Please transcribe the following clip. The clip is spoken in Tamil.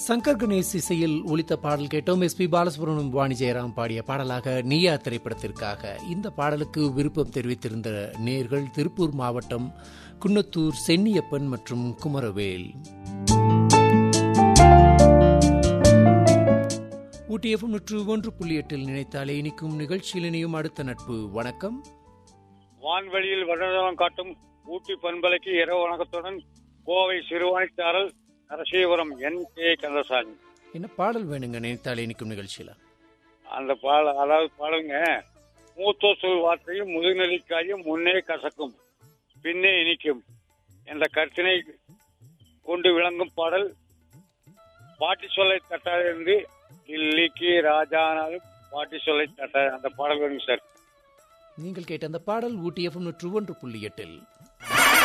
சங்கர் கணேஷ் இசையில் ஒலித்த பாடல் கேட்டோம் எஸ் பி பாலசுப்ரமணியம் வாணி ஜெயராம் பாடிய பாடலாக நீயா திரைப்படத்திற்காக இந்த பாடலுக்கு விருப்பம் தெரிவித்திருந்த நேர்கள் திருப்பூர் மாவட்டம் குன்னத்தூர் சென்னியப்பன் மற்றும் குமரவேல் ஊட்டி எஃப்எம் நூற்று ஒன்று புள்ளி எட்டில் நினைத்தாலே இனிக்கும் நிகழ்ச்சியில் இணையும் அடுத்த நட்பு வணக்கம் வான்வெளியில் வடதளம் காட்டும் ஊட்டி பண்பலைக்கு இரவு வணக்கத்துடன் கோவை சிறுவாணிச்சாரல் நரசீவரம் என் கே கந்தசாமி என்ன பாடல் வேணுங்க நினைத்தாலே இனிக்கும் நிகழ்ச்சியில அந்த பாட அதாவது பாடுங்க மூத்தோ சொல் வார்த்தையும் முதுநெல்லிக்காயும் முன்னே கசக்கும் பின்னே இனிக்கும் என்ற கருத்தினை கொண்டு விளங்கும் பாடல் பாட்டி சொல்லை தட்டாதிருந்து டில்லிக்கு ராஜானாலும் பாட்டி சொல்லை தட்ட அந்த பாடல் வேணும் சார் நீங்கள் கேட்ட அந்த பாடல் ஊட்டி எஃப்எம் நூற்று ஒன்று புள்ளி எட்டில்